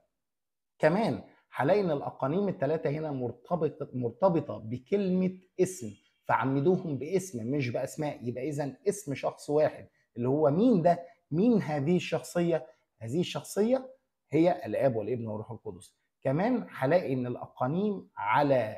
كمان هلاقي ان الاقانيم الثلاثه هنا مرتبطه مرتبطه بكلمه اسم فعمدوهم باسم مش باسماء يبقى اذا اسم شخص واحد اللي هو مين ده مين هذه الشخصيه هذه الشخصيه هي الاب والابن والروح القدس كمان هلاقي ان الاقانيم على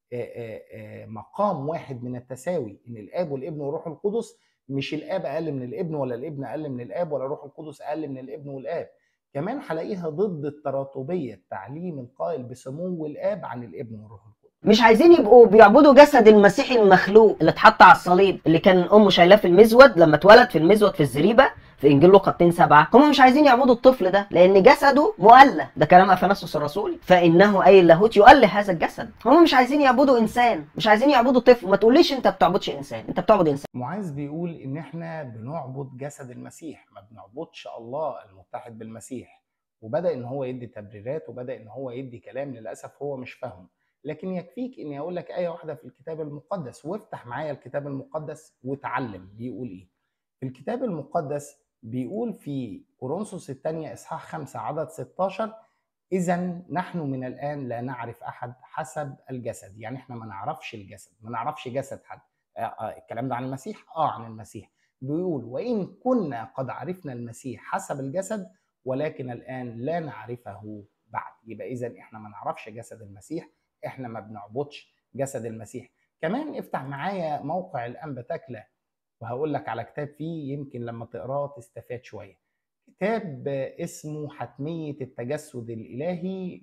مقام واحد من التساوي ان الاب والابن والروح القدس مش الاب اقل من الابن ولا الابن اقل من الاب ولا الروح القدس اقل من الابن والاب كمان هلاقيها ضد التراتبيه تعليم القائل بسمو الاب عن الابن والروح القدس مش عايزين يبقوا بيعبدوا جسد المسيح المخلوق اللي اتحط على الصليب اللي كان امه شايلاه في المزود لما اتولد في المزود في الزريبه في انجيل لوقا 2 7 هم مش عايزين يعبدوا الطفل ده لان جسده مؤله ده كلام اثناسوس الرسول فانه اي اللاهوت يؤله هذا الجسد هم مش عايزين يعبدوا انسان مش عايزين يعبدوا طفل ما تقوليش انت بتعبدش انسان انت بتعبد انسان معاذ بيقول ان احنا بنعبد جسد المسيح ما بنعبدش الله المتحد بالمسيح وبدا ان هو يدي تبريرات وبدا ان هو يدي كلام للاسف هو مش فاهمه لكن يكفيك اني اقول لك ايه واحده في الكتاب المقدس وافتح معايا الكتاب المقدس وتعلم بيقول ايه في الكتاب المقدس بيقول في كورنثوس الثانية إصحاح 5 عدد 16 إذا نحن من الآن لا نعرف أحد حسب الجسد يعني إحنا ما نعرفش الجسد ما نعرفش جسد حد آه آه الكلام ده عن المسيح آه عن المسيح بيقول وإن كنا قد عرفنا المسيح حسب الجسد ولكن الآن لا نعرفه بعد يبقى إذا إحنا ما نعرفش جسد المسيح إحنا ما بنعبدش جسد المسيح كمان افتح معايا موقع الأنبا تكلة وهقول لك على كتاب فيه يمكن لما تقراه تستفاد شويه كتاب اسمه حتمية التجسد الإلهي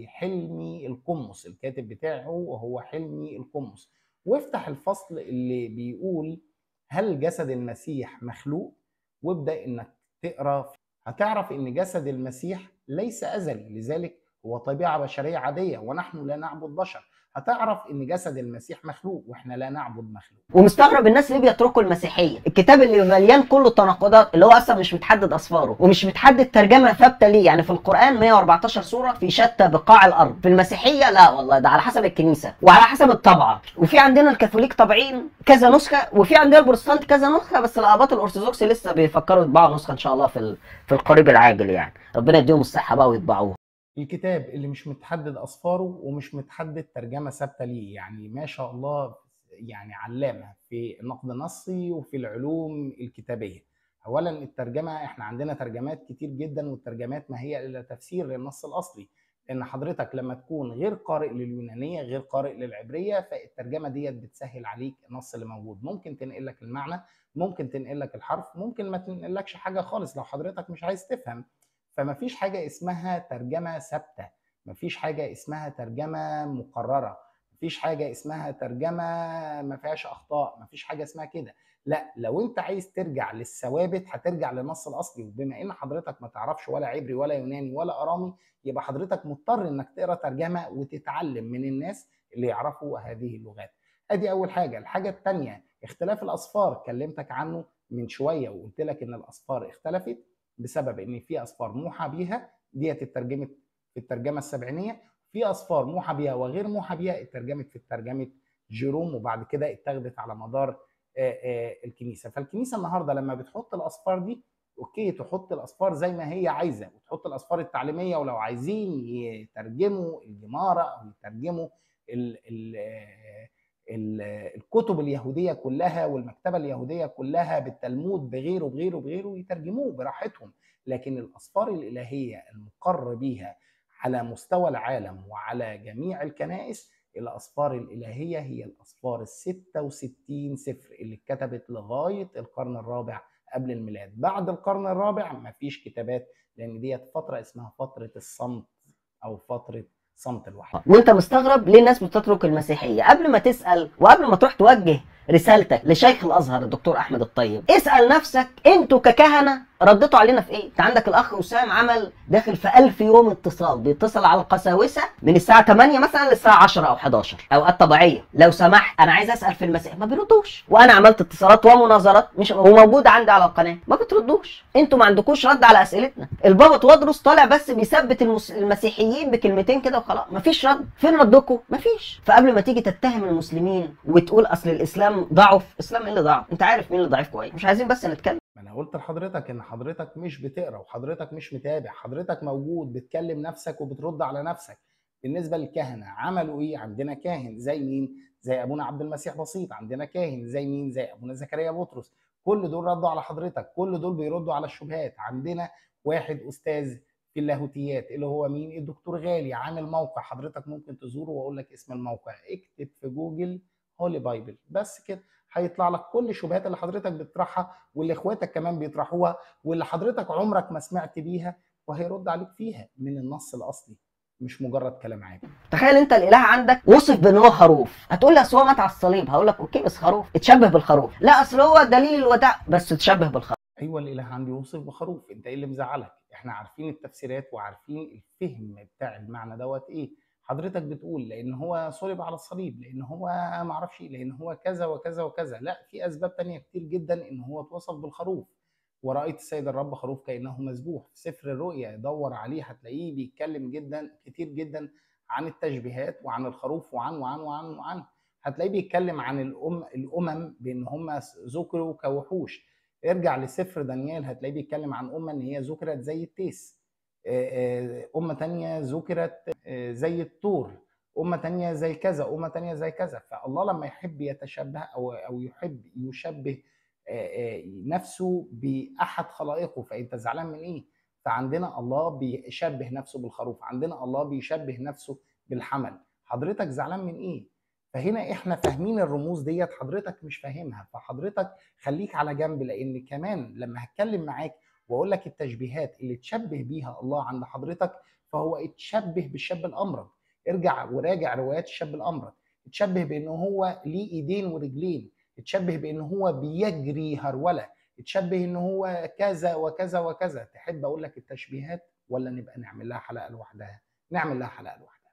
لحلمي القمص الكاتب بتاعه وهو حلمي القمص وافتح الفصل اللي بيقول هل جسد المسيح مخلوق وابدأ انك تقرا هتعرف ان جسد المسيح ليس أزلي لذلك هو طبيعة بشرية عادية ونحن لا نعبد بشر هتعرف ان جسد المسيح مخلوق واحنا لا نعبد مخلوق ومستغرب الناس اللي بيتركوا المسيحيه الكتاب اللي مليان كله تناقضات اللي هو اصلا مش متحدد اصفاره ومش متحدد ترجمه ثابته ليه يعني في القران 114 سوره في شتى بقاع الارض في المسيحيه لا والله ده على حسب الكنيسه وعلى حسب الطبعه وفي عندنا الكاثوليك طابعين كذا نسخه وفي عندنا البروتستانت كذا نسخه بس الاباط الارثوذكس لسه بيفكروا يطبعوا نسخه ان شاء الله في ال- في القريب العاجل يعني ربنا يديهم الصحه بقى ويطبعوها الكتاب اللي مش متحدد أصفاره ومش متحدد ترجمة ثابتة ليه يعني ما شاء الله يعني علامة في النقد النصي وفي العلوم الكتابية أولا الترجمة احنا عندنا ترجمات كتير جدا والترجمات ما هي إلا تفسير للنص الأصلي لأن حضرتك لما تكون غير قارئ لليونانية غير قارئ للعبرية فالترجمة ديت بتسهل عليك النص اللي موجود ممكن تنقل لك المعنى ممكن تنقل لك الحرف ممكن ما تنقلكش حاجة خالص لو حضرتك مش عايز تفهم فما فيش حاجة اسمها ترجمة ثابتة ما فيش حاجة اسمها ترجمة مقررة ما فيش حاجة اسمها ترجمة ما فيهاش أخطاء ما فيش حاجة اسمها كده لا لو انت عايز ترجع للثوابت هترجع للنص الاصلي وبما ان حضرتك ما تعرفش ولا عبري ولا يوناني ولا ارامي يبقى حضرتك مضطر انك تقرا ترجمه وتتعلم من الناس اللي يعرفوا هذه اللغات ادي اول حاجه الحاجه الثانيه اختلاف الاصفار كلمتك عنه من شويه وقلت لك ان الاصفار اختلفت بسبب ان في اصفار موحى بيها ديت اترجمت في الترجمه السبعينيه في اصفار موحى بيها وغير موحى بيها اترجمت في ترجمه جيروم وبعد كده اتاخدت على مدار آه، آه، الكنيسه فالكنيسه النهارده لما بتحط الاصفار دي اوكي تحط الاصفار زي ما هي عايزه وتحط الاصفار التعليميه ولو عايزين يترجموا الجماره او يترجموا ال ال آه، ال- الكتب اليهوديه كلها والمكتبه اليهوديه كلها بالتلمود بغيره بغيره بغيره يترجموه براحتهم لكن الاصفار الالهيه المقر بيها على مستوى العالم وعلى جميع الكنائس الأصفار الإلهية هي الأصفار الستة وستين سفر اللي اتكتبت لغاية القرن الرابع قبل الميلاد بعد القرن الرابع مفيش كتابات لأن ديت فترة اسمها فترة الصمت أو فترة صمت الوحي وانت مستغرب ليه الناس بتترك المسيحيه قبل ما تسال وقبل ما تروح توجه رسالتك لشيخ الازهر الدكتور احمد الطيب اسال نفسك انتوا ككهنه رديتوا علينا في ايه؟ انت عندك الاخ وسام عمل داخل في 1000 يوم اتصال بيتصل على القساوسه من الساعه 8 مثلا للساعه 10 او 11 اوقات طبيعيه لو سمحت انا عايز اسال في المسيح ما بيردوش وانا عملت اتصالات ومناظرات مش وموجوده عندي على القناه ما بتردوش انتوا ما عندكوش رد على اسئلتنا البابا توادرس طالع بس بيثبت المس... المسيحيين بكلمتين كده وخلاص مفيش رد فين ردكم مفيش فقبل ما تيجي تتهم المسلمين وتقول اصل الاسلام ضعف اسلام ايه اللي ضعف انت عارف مين اللي ضعيف كويس مش عايزين بس نتكلم ما انا قلت لحضرتك ان حضرتك مش بتقرا وحضرتك مش متابع حضرتك موجود بتكلم نفسك وبترد على نفسك بالنسبه للكهنه عملوا ايه عندنا كاهن زي مين زي ابونا عبد المسيح بسيط عندنا كاهن زي مين زي ابونا زكريا بطرس كل دول ردوا على حضرتك كل دول بيردوا على الشبهات عندنا واحد استاذ في اللاهوتيات اللي هو مين الدكتور غالي عامل موقع حضرتك ممكن تزوره واقول لك اسم الموقع اكتب في جوجل هولي بايبل بس كده هيطلع لك كل الشبهات اللي حضرتك بتطرحها واللي اخواتك كمان بيطرحوها واللي حضرتك عمرك ما سمعت بيها وهيرد عليك فيها من النص الاصلي مش مجرد كلام عام تخيل انت الاله عندك وصف بان هو خروف هتقول لي اصل هو مات على الصليب هقول لك اوكي بس خروف اتشبه بالخروف لا اصل هو دليل الوداع بس اتشبه بالخروف ايوه الاله عندي وصف بخروف انت ايه اللي مزعلك احنا عارفين التفسيرات وعارفين الفهم بتاع المعنى دوت ايه حضرتك بتقول لان هو صلب على الصليب لان هو ما اعرفش ايه لان هو كذا وكذا وكذا لا في اسباب تانية كتير جدا ان هو اتوصف بالخروف ورأيت السيد الرب خروف كأنه مذبوح في سفر الرؤيا دور عليه هتلاقيه بيتكلم جدا كتير جدا عن التشبيهات وعن الخروف وعن وعن وعن وعن هتلاقيه بيتكلم عن الأم الأمم بأن هم ذكروا كوحوش ارجع لسفر دانيال هتلاقيه بيتكلم عن أمة إن هي ذكرت زي التيس آه، آه، أمة تانية ذكرت آه، زي الطور أمة تانية زي كذا أمة تانية زي كذا فالله لما يحب يتشبه أو أو يحب يشبه آه، آه، نفسه بأحد خلائقه فأنت زعلان من إيه؟ فعندنا الله بيشبه نفسه بالخروف عندنا الله بيشبه نفسه بالحمل حضرتك زعلان من إيه؟ فهنا احنا فاهمين الرموز ديت حضرتك مش فاهمها فحضرتك خليك على جنب لان كمان لما هتكلم معاك واقول لك التشبيهات اللي تشبه بيها الله عند حضرتك فهو اتشبه بالشاب الامرد ارجع وراجع روايات الشاب الامرد اتشبه بان هو ليه ايدين ورجلين اتشبه بان هو بيجري هروله اتشبه ان هو كذا وكذا وكذا تحب اقول لك التشبيهات ولا نبقى نعمل لها حلقه لوحدها نعمل لها حلقه لوحدها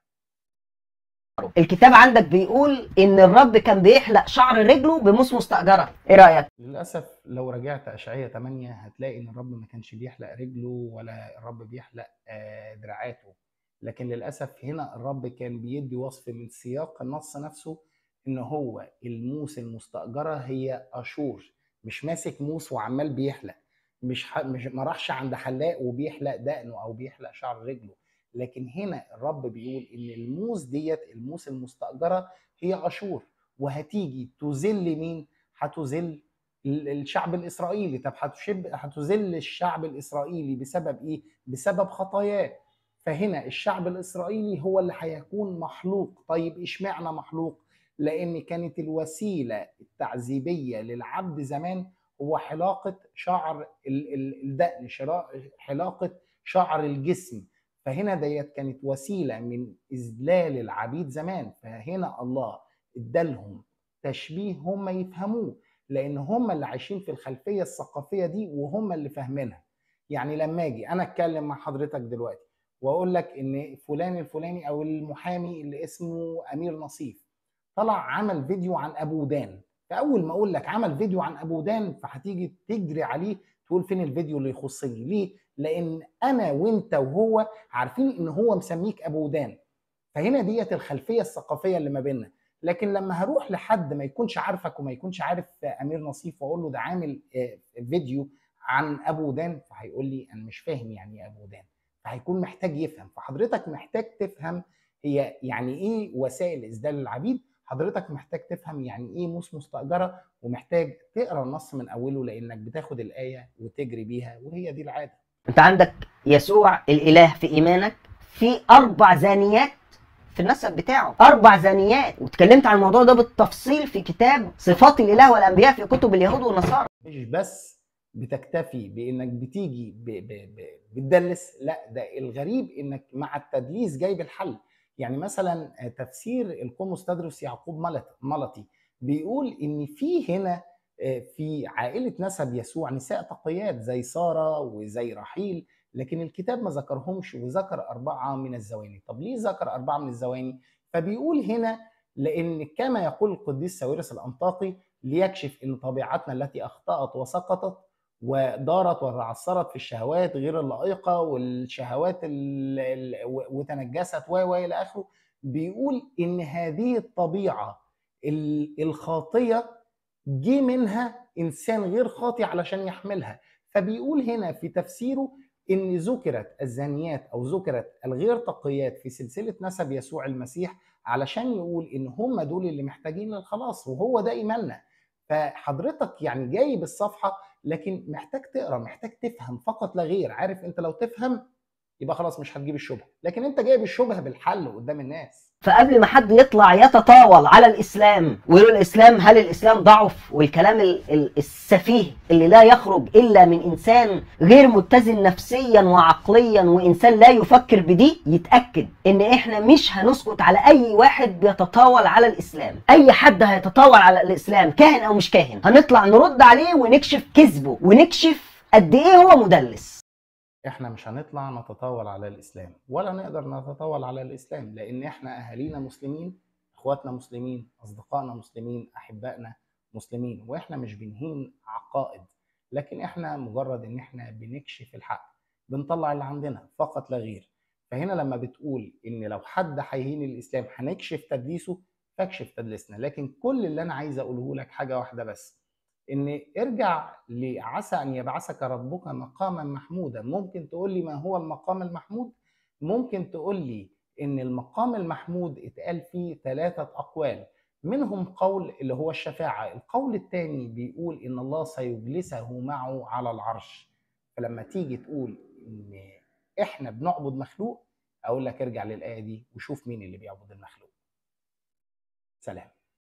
الكتاب عندك بيقول ان الرب كان بيحلق شعر رجله بموس مستأجرة ايه رأيك للأسف لو رجعت أشعية 8 هتلاقي إن الرب ما كانش بيحلق رجله ولا الرب بيحلق آه، دراعاته لكن للأسف هنا الرب كان بيدي وصف من سياق النص نفسه إن هو الموس المستأجرة هي أشور مش ماسك موس وعمال بيحلق مش ح... مش ما راحش عند حلاق وبيحلق دقنه أو بيحلق شعر رجله لكن هنا الرب بيقول إن الموس ديت الموس المستأجرة هي أشور وهتيجي تذل مين؟ هتذل ال- الشعب الاسرائيلي طب هتشب هتذل الشعب الاسرائيلي بسبب ايه بسبب خطاياه فهنا الشعب الاسرائيلي هو اللي هيكون محلوق طيب اشمعنى محلوق لان كانت الوسيله التعذيبيه للعبد زمان هو حلاقه شعر ال- ال- الدقن شرا- حلاقه شعر الجسم فهنا ديت كانت وسيله من اذلال العبيد زمان فهنا الله ادالهم تشبيه هم يفهموه لان هم اللي عايشين في الخلفيه الثقافيه دي وهم اللي فاهمينها يعني لما اجي انا اتكلم مع حضرتك دلوقتي واقول لك ان فلان الفلاني او المحامي اللي اسمه امير نصيف طلع عمل فيديو عن ابو دان فاول ما اقول لك عمل فيديو عن ابو دان فهتيجي تجري عليه تقول فين الفيديو اللي يخصني ليه لان انا وانت وهو عارفين ان هو مسميك ابو دان فهنا ديت الخلفيه الثقافيه اللي ما بيننا لكن لما هروح لحد ما يكونش عارفك وما يكونش عارف امير نصيف واقول له ده عامل آه، فيديو عن ابو دان فهيقول لي انا مش فاهم يعني ايه ابو دان فهيكون محتاج يفهم فحضرتك محتاج تفهم هي يعني ايه وسائل اسدال العبيد حضرتك محتاج تفهم يعني ايه موس مستاجره ومحتاج تقرا النص من اوله لانك بتاخد الايه وتجري بيها وهي دي العاده انت عندك يسوع الاله في ايمانك في اربع زانيات في النسب بتاعه اربع زانيات واتكلمت عن الموضوع ده بالتفصيل في كتاب صفات الاله والانبياء في كتب اليهود والنصارى مش بس بتكتفي بانك بتيجي ب... ب... ب... بتدلس لا ده الغريب انك مع التدليس جايب الحل يعني مثلا تفسير القمص تدرس يعقوب ملط- ملطي بيقول ان في هنا في عائله نسب يسوع نساء تقيات زي ساره وزي رحيل لكن الكتاب ما ذكرهمش وذكر اربعه من الزواني طب ليه ذكر اربعه من الزواني فبيقول هنا لان كما يقول القديس ساويرس الانطاقي ليكشف ان طبيعتنا التي اخطات وسقطت ودارت وتعثرت في الشهوات غير اللائقه والشهوات ال- ال- وتنجست و و الى اخره بيقول ان هذه الطبيعه ال- الخاطيه جه منها انسان غير خاطئ علشان يحملها فبيقول هنا في تفسيره ان ذكرت الزانيات او ذكرت الغير تقيات في سلسله نسب يسوع المسيح علشان يقول ان هم دول اللي محتاجين للخلاص وهو ده ايماننا فحضرتك يعني جايب الصفحه لكن محتاج تقرا محتاج تفهم فقط لا غير عارف انت لو تفهم يبقى خلاص مش هتجيب الشبهه لكن انت جايب الشبهه بالحل قدام الناس فقبل ما حد يطلع يتطاول على الاسلام ويقول الاسلام هل الاسلام ضعف والكلام ال- ال- السفيه اللي لا يخرج الا من انسان غير متزن نفسيا وعقليا وانسان لا يفكر بدي يتاكد ان احنا مش هنسكت على اي واحد بيتطاول على الاسلام اي حد هيتطاول على الاسلام كاهن او مش كاهن هنطلع نرد عليه ونكشف كذبه ونكشف قد ايه هو مدلس احنا مش هنطلع نتطاول على الاسلام ولا نقدر نتطاول على الاسلام لان احنا اهالينا مسلمين اخواتنا مسلمين اصدقائنا مسلمين احبائنا مسلمين واحنا مش بنهين عقائد لكن احنا مجرد ان احنا بنكشف الحق بنطلع اللي عندنا فقط لا غير فهنا لما بتقول ان لو حد هيهين الاسلام هنكشف تدليسه فاكشف تدليسنا لكن كل اللي انا عايز اقوله لك حاجه واحده بس ان ارجع لعسى ان يبعثك ربك مقاما محمودا ممكن تقول لي ما هو المقام المحمود ممكن تقول لي ان المقام المحمود اتقال فيه ثلاثه اقوال منهم قول اللي هو الشفاعه القول الثاني بيقول ان الله سيجلسه معه على العرش فلما تيجي تقول ان احنا بنعبد مخلوق اقول لك ارجع للايه دي وشوف مين اللي بيعبد المخلوق سلام